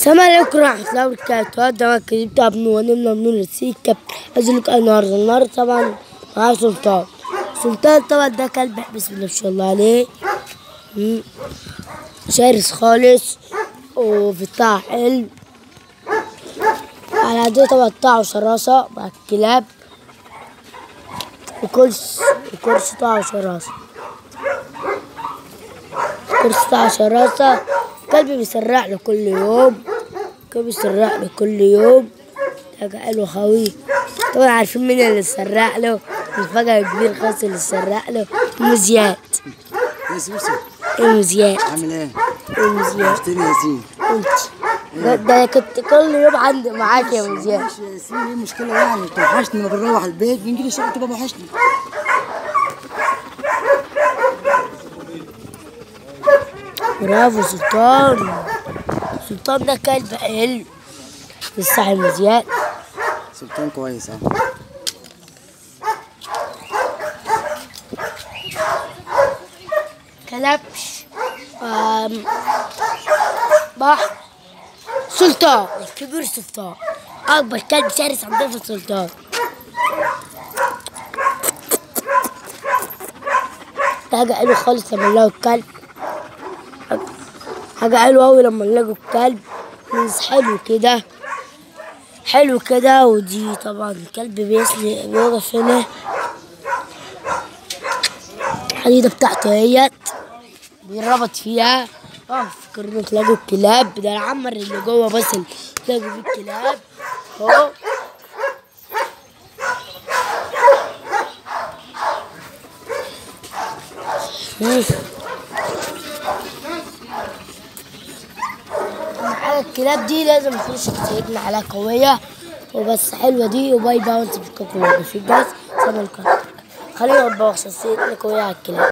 السلام عليكم ورحمة الله وبركاته هذا كذب بتاع ابن ونمنا من السيكة أنزل لك النهاردة النهاردة طبعا معاه سلطان سلطان طبعا ده كلب بسم الله ما شاء الله عليه مم. شرس خالص وبتاع حلو على عادية طبعا بتاعه شراسة مع الكلاب وكرسي وكرسي بتاعه شراسة كرسي بتاعه شراسة كلبي بيسرع له كل يوم كلبي بيسرع له كل يوم حاجة حلوة خوي طبعا عارفين مين اللي سرع له الفجر الكبير خالص اللي سرع له مزياد يا سوسو مزياد عامل ايه؟ مزياد عرفتني يا ياسين انت ده, ده أنا كنت كل يوم عندي معاك يا مزياد ماشي يا ياسين ايه المشكلة يعني؟ انت وحشني لما بنروح البيت بنجي لي الشغل تبقى وحشني برافو سلطان سلطان ده كلب حلو الصاحب مزياد سلطان كويس اه كلبش آم، بحر سلطان الكبير سلطان أكبر كلب شرس عندنا في السلطان ده حاجة حلوة خالص لما نلاقوا الكلب حاجة حلوة أوي لما نلاقوا الكلب بس حلو كده حلو كده ودي طبعا الكلب بيسلي بيقف هنا الحديدة بتاعته اهيت بيربط فيها اه فكرنا تلاقوا الكلاب ده العمر اللي جوه بس اللي تلاقوا فيه الكلاب اهو مم. أهم حاجة الكلاب دي لازم تكون شخصيتنا عليها قوية وبس حلوة دي وباي باي وانت بتكون في الجاز سلام عليكم خلينا نبقى شخصيتنا قوية على الكلاب